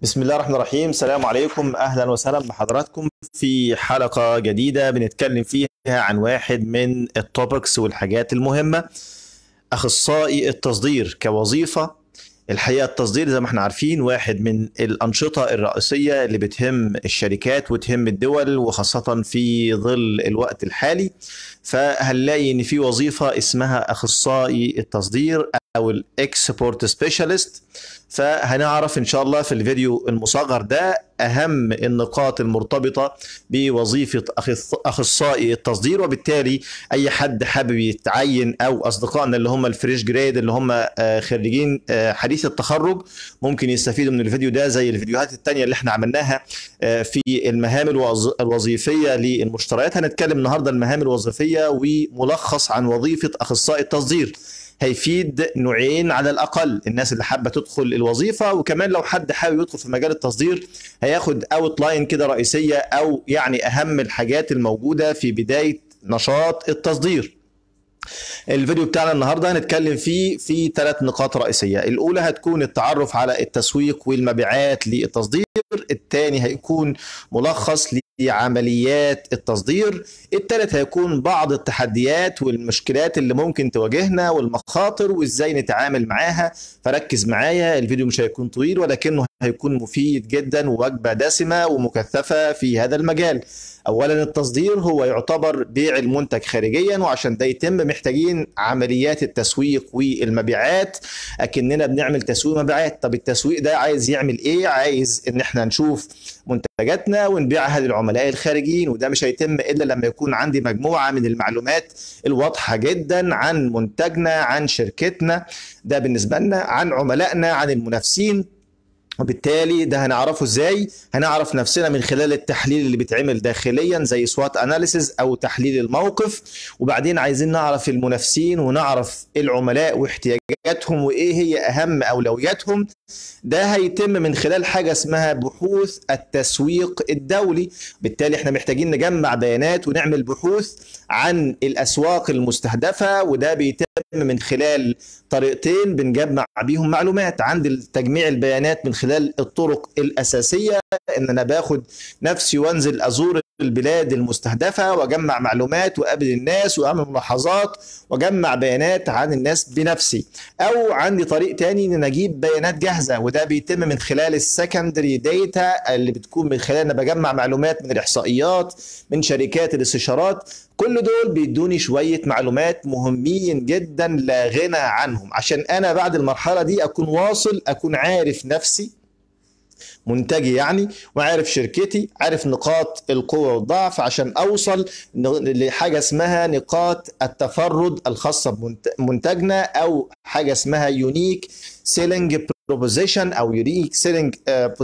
بسم الله الرحمن الرحيم السلام عليكم اهلا وسهلا بحضراتكم في حلقه جديده بنتكلم فيها عن واحد من التوبكس والحاجات المهمه اخصائي التصدير كوظيفه الحقيقه التصدير زي ما احنا عارفين واحد من الانشطه الرئيسيه اللي بتهم الشركات وتهم الدول وخاصه في ظل الوقت الحالي فهنلاقي ان في وظيفه اسمها اخصائي التصدير او الاكسبورت سبيشالست فهنعرف ان شاء الله في الفيديو المصغر ده اهم النقاط المرتبطه بوظيفه اخصائي التصدير وبالتالي اي حد حابب يتعين او اصدقائنا اللي هم الفريش جريد اللي هم خريجين حديث التخرج ممكن يستفيدوا من الفيديو ده زي الفيديوهات الثانيه اللي احنا عملناها في المهام الوظيفيه للمشتريات هنتكلم النهارده المهام الوظيفيه وملخص عن وظيفه اخصائي التصدير هيفيد نوعين على الاقل الناس اللي حابه تدخل الوظيفه وكمان لو حد حابب يدخل في مجال التصدير هياخد اوت لاين كده رئيسيه او يعني اهم الحاجات الموجوده في بدايه نشاط التصدير الفيديو بتاعنا النهارده هنتكلم فيه في ثلاث نقاط رئيسيه الاولى هتكون التعرف على التسويق والمبيعات للتصدير الثاني هيكون ملخص لعمليات التصدير الثالث هيكون بعض التحديات والمشكلات اللي ممكن تواجهنا والمخاطر وازاي نتعامل معاها فركز معايا الفيديو مش هيكون طويل ولكنه هيكون مفيد جدا ووجبه دسمه ومكثفه في هذا المجال اولا التصدير هو يعتبر بيع المنتج خارجيا وعشان ده يتم محتاجين عمليات التسويق والمبيعات اكننا بنعمل تسويق مبيعات طب التسويق ده عايز يعمل ايه عايز ان احنا نشوف منتجاتنا ونبيعها للعملاء الخارجيين وده مش هيتم الا لما يكون عندي مجموعه من المعلومات الواضحه جدا عن منتجنا عن شركتنا ده بالنسبه لنا عن عملائنا عن المنافسين وبالتالي ده هنعرفه ازاي هنعرف نفسنا من خلال التحليل اللي بيتعمل داخليا زي سوات اناليسيز او تحليل الموقف وبعدين عايزين نعرف المنافسين ونعرف العملاء واحتياجاتهم وايه هي اهم اولوياتهم ده هيتم من خلال حاجه اسمها بحوث التسويق الدولي بالتالي احنا محتاجين نجمع بيانات ونعمل بحوث عن الاسواق المستهدفه وده بيتم من خلال طريقتين بنجمع بيهم معلومات عند تجميع البيانات من خلال الطرق الاساسيه ان انا باخد نفسي وانزل ازور البلاد المستهدفه واجمع معلومات واقابل الناس واعمل ملاحظات واجمع بيانات عن الناس بنفسي او عندي طريق تاني ان اجيب بيانات جاهزه وده بيتم من خلال السكندري داتا اللي بتكون من خلال انا بجمع معلومات من الاحصائيات من شركات الاستشارات كل دول بيدوني شويه معلومات مهمين جدا لا غنى عنهم عشان انا بعد المرحله دي اكون واصل اكون عارف نفسي منتجي يعني وعارف شركتي عارف نقاط القوة والضعف عشان أوصل لحاجة اسمها نقاط التفرد الخاصة بمنتجنا أو حاجة اسمها يونيك سيلينج بروبوزيشن أو يونيك سيلينج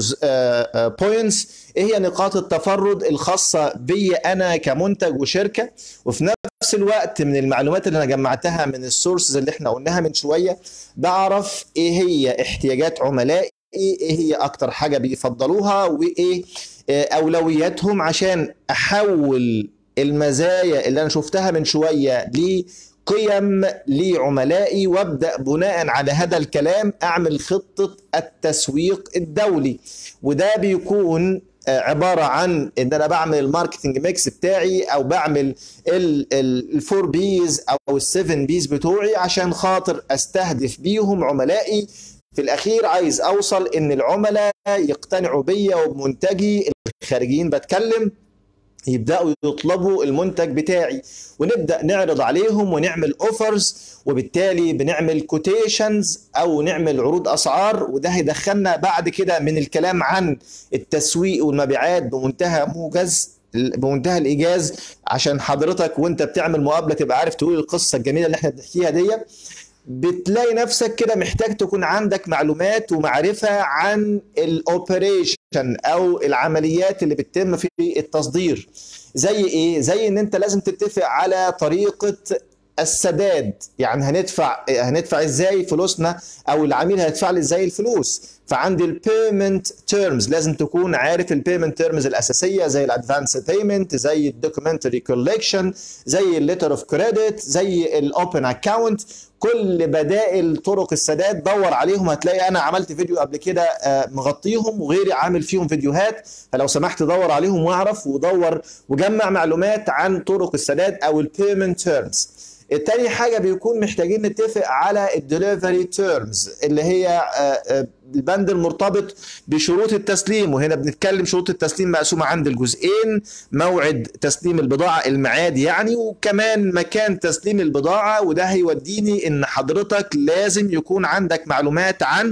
بوينتس إيه هي نقاط التفرد الخاصة بي أنا كمنتج وشركة وفي نفس الوقت من المعلومات اللي أنا جمعتها من السورسز اللي احنا قلناها من شوية بعرف إيه هي احتياجات عملائي ايه هي اكتر حاجه بيفضلوها وايه اولوياتهم عشان احول المزايا اللي انا شفتها من شويه لقيم لعملائي وابدا بناء على هذا الكلام اعمل خطه التسويق الدولي وده بيكون عباره عن ان انا بعمل الماركتنج ميكس بتاعي او بعمل الفور بيز او السفن بيز بتوعي عشان خاطر استهدف بيهم عملائي في الاخير عايز اوصل ان العملاء يقتنعوا بيا وبمنتجي الخارجيين بتكلم يبداوا يطلبوا المنتج بتاعي ونبدا نعرض عليهم ونعمل اوفرز وبالتالي بنعمل كوتيشنز او نعمل عروض اسعار وده هيدخلنا بعد كده من الكلام عن التسويق والمبيعات بمنتهى موجز بمنتهى الايجاز عشان حضرتك وانت بتعمل مقابله تبقى عارف تقول القصه الجميله اللي احنا بنحكيها دي بتلاقي نفسك كده محتاج تكون عندك معلومات ومعرفة عن الاوبريشن او العمليات اللي بتتم في التصدير زي ايه زي ان انت لازم تتفق على طريقة السداد يعني هندفع هندفع ازاي فلوسنا او العميل هيدفع لي ازاي الفلوس فعندي البيمنت تيرمز لازم تكون عارف البيمنت تيرمز الاساسيه زي الادفانس بيمنت زي الدوكيومنتري كولكشن زي الليتر اوف كريدت زي الاوبن اكونت كل بدائل طرق السداد دور عليهم هتلاقي انا عملت فيديو قبل كده آه، مغطيهم وغيري عامل فيهم فيديوهات فلو سمحت دور عليهم واعرف ودور وجمع معلومات عن طرق السداد او البيمنت تيرمز التاني حاجة بيكون محتاجين نتفق على الدليفري تيرمز اللي هي آه، آه، البند المرتبط بشروط التسليم وهنا بنتكلم شروط التسليم مقسومة عند الجزئين موعد تسليم البضاعة الميعاد يعني وكمان مكان تسليم البضاعة وده هيوديني ان حضرتك لازم يكون عندك معلومات عن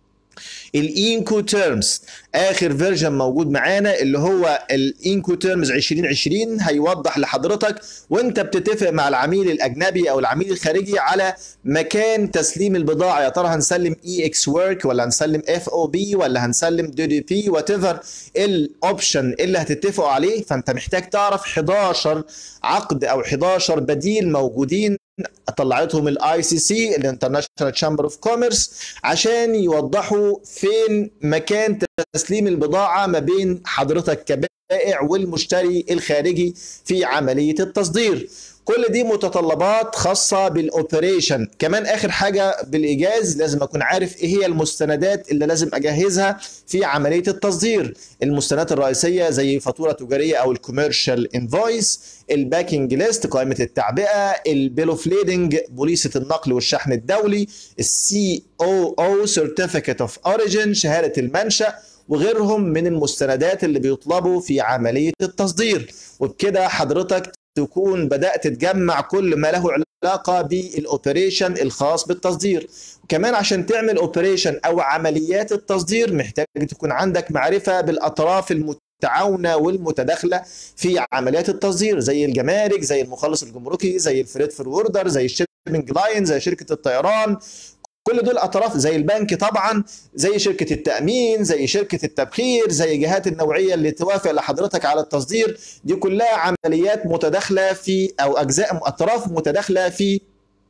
الانكو تيرمز اخر فيرجن موجود معانا اللي هو الانكو تيرمز 2020 هيوضح لحضرتك وانت بتتفق مع العميل الاجنبي او العميل الخارجي على مكان تسليم البضاعه يا ترى هنسلم اي اكس ورك ولا هنسلم اف او بي ولا هنسلم دي دي بي وات ايفر الاوبشن اللي هتتفقوا عليه فانت محتاج تعرف 11 عقد او 11 بديل موجودين طلعتهم الاي سي سي الانترناشونال تشامبر اوف كوميرس عشان يوضحوا فين مكان تسليم البضاعه ما بين حضرتك كبائع والمشتري الخارجي في عمليه التصدير كل دي متطلبات خاصة بالاوبريشن كمان اخر حاجة بالايجاز لازم اكون عارف ايه هي المستندات اللي لازم اجهزها في عملية التصدير المستندات الرئيسية زي فاتورة تجارية او الكوميرشال انفويس الباكينج ليست قائمة التعبئة البيل اوف ليدنج بوليصة النقل والشحن الدولي السي او او سيرتيفيكت اوف اوريجين شهادة المنشأ وغيرهم من المستندات اللي بيطلبوا في عملية التصدير وبكده حضرتك تكون بدات تجمع كل ما له علاقه بالاوبريشن الخاص بالتصدير وكمان عشان تعمل اوبريشن او عمليات التصدير محتاج تكون عندك معرفه بالاطراف المتعاونه والمتداخله في عمليات التصدير زي الجمارك زي المخلص الجمركي زي الفريد فوردر زي الشيبنج لاين زي شركه الطيران كل دول اطراف زي البنك طبعا زي شركه التامين زي شركه التبخير زي جهات النوعيه اللي توافق لحضرتك على التصدير دي كلها عمليات متداخله في او اجزاء اطراف متداخله في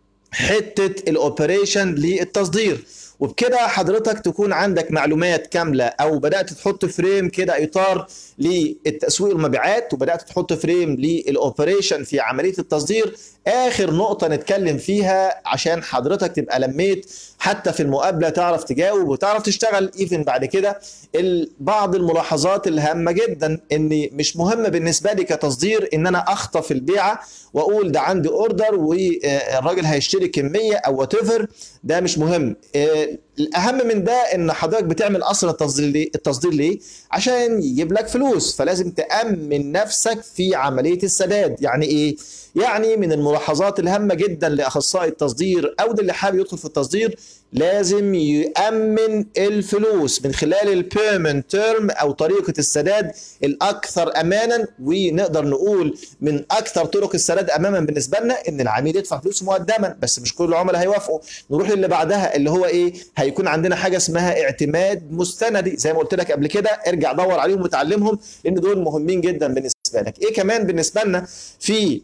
حته الاوبريشن للتصدير وبكده حضرتك تكون عندك معلومات كامله او بدات تحط فريم كده اطار للتسويق والمبيعات وبدات تحط فريم للاوبريشن في عمليه التصدير اخر نقطه نتكلم فيها عشان حضرتك تبقى لميت حتى في المقابله تعرف تجاوب وتعرف تشتغل ايفن بعد كده بعض الملاحظات الهامه جدا ان مش مهم بالنسبه لي كتصدير ان انا اخطف البيعه واقول ده عندي اوردر والراجل هيشتري كميه او وات ده مش مهم الاهم من ده ان حضرتك بتعمل اصلا التصدير ليه التصدير ليه عشان يجيب لك فلوس فلازم تامن نفسك في عمليه السداد يعني ايه يعني من الملاحظات الهامه جدا لاخصائي التصدير او اللي حابب يدخل في التصدير لازم يامن الفلوس من خلال البيرمنت تيرم او طريقه السداد الاكثر امانا ونقدر نقول من اكثر طرق السداد اماما بالنسبه لنا ان العميل يدفع فلوس مقدما بس مش كل العملاء هيوافقوا نروح للي بعدها اللي هو ايه هيكون عندنا حاجه اسمها اعتماد مستندي زي ما قلت لك قبل كده ارجع دور عليهم وتعلمهم لان دول مهمين جدا بالنسبه لك ايه كمان بالنسبه لنا في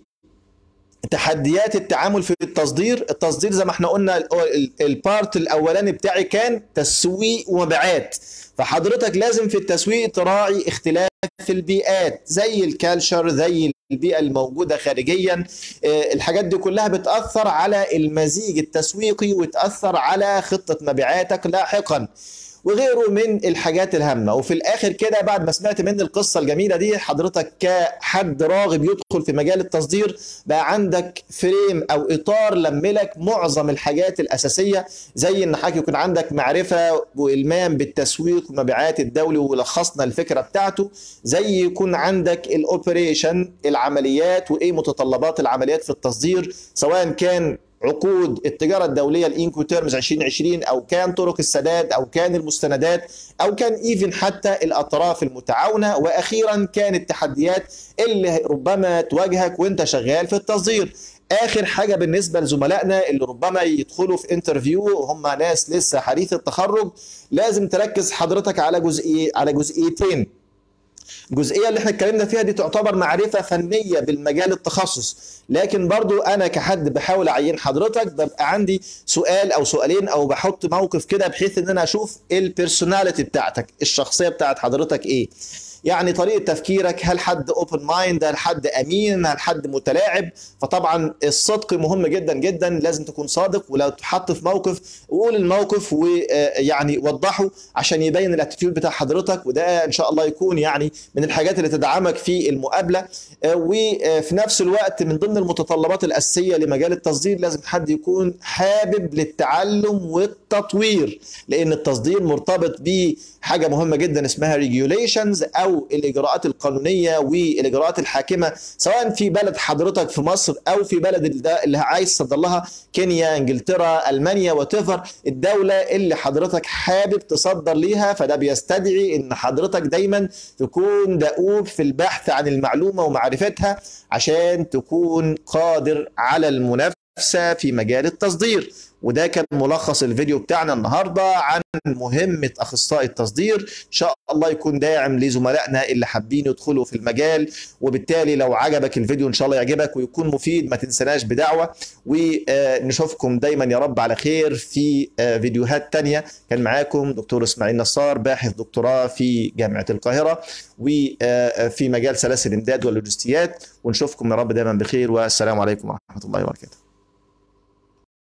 تحديات التعامل في التصدير التصدير زي ما احنا قلنا البارت الاولاني بتاعي كان تسويق ومبيعات فحضرتك لازم في التسويق تراعي اختلاف البيئات زي الكالشر زي البيئه الموجوده خارجيا الحاجات دي كلها بتاثر على المزيج التسويقي وتاثر على خطه مبيعاتك لاحقا وغيره من الحاجات الهامه وفي الاخر كده بعد ما سمعت مني القصه الجميله دي حضرتك كحد راغب يدخل في مجال التصدير بقى عندك فريم او اطار لملك معظم الحاجات الاساسيه زي ان حضرتك يكون عندك معرفه والمام بالتسويق والمبيعات الدولي ولخصنا الفكره بتاعته زي يكون عندك الاوبريشن العمليات وايه متطلبات العمليات في التصدير سواء كان عقود التجاره الدوليه الانكو تيرمز 2020 او كان طرق السداد او كان المستندات او كان ايفن حتى الاطراف المتعاونه واخيرا كان التحديات اللي ربما تواجهك وانت شغال في التصدير اخر حاجه بالنسبه لزملائنا اللي ربما يدخلوا في انترفيو هم ناس لسه حديث التخرج لازم تركز حضرتك على جزئيه على جزئيتين الجزئيه اللي احنا اتكلمنا فيها دي تعتبر معرفه فنيه بالمجال التخصص لكن برضو انا كحد بحاول اعين حضرتك ببقى عندي سؤال او سؤالين او بحط موقف كده بحيث ان انا اشوف البيرسوناليتي بتاعتك الشخصيه بتاعت حضرتك ايه يعني طريقه تفكيرك هل حد اوبن مايند هل حد امين هل حد متلاعب فطبعا الصدق مهم جدا جدا لازم تكون صادق ولو تحط في موقف قول الموقف ويعني وضحه عشان يبين الاتيتيود بتاع حضرتك وده ان شاء الله يكون يعني من الحاجات اللي تدعمك في المقابله وفي نفس الوقت من ضمن المتطلبات الاساسيه لمجال التصدير لازم حد يكون حابب للتعلم والتطوير لان التصدير مرتبط بحاجه مهمه جدا اسمها ريجوليشنز او الاجراءات القانونيه والاجراءات الحاكمه سواء في بلد حضرتك في مصر او في بلد اللي عايز تصدر لها كينيا انجلترا المانيا وتفر الدوله اللي حضرتك حابب تصدر ليها فده بيستدعي ان حضرتك دايما تكون دؤوب في البحث عن المعلومه ومعرفتها عشان تكون قادر على المنافسه في مجال التصدير وده كان ملخص الفيديو بتاعنا النهارده عن مهمه اخصائي التصدير ان شاء الله يكون داعم لزملائنا اللي حابين يدخلوا في المجال وبالتالي لو عجبك الفيديو ان شاء الله يعجبك ويكون مفيد ما تنسناش بدعوه ونشوفكم دايما يا رب على خير في فيديوهات تانية كان معاكم دكتور اسماعيل نصار باحث دكتوراه في جامعه القاهره وفي مجال سلاسل الامداد واللوجستيات ونشوفكم يا رب دايما بخير والسلام عليكم ورحمه الله وبركاته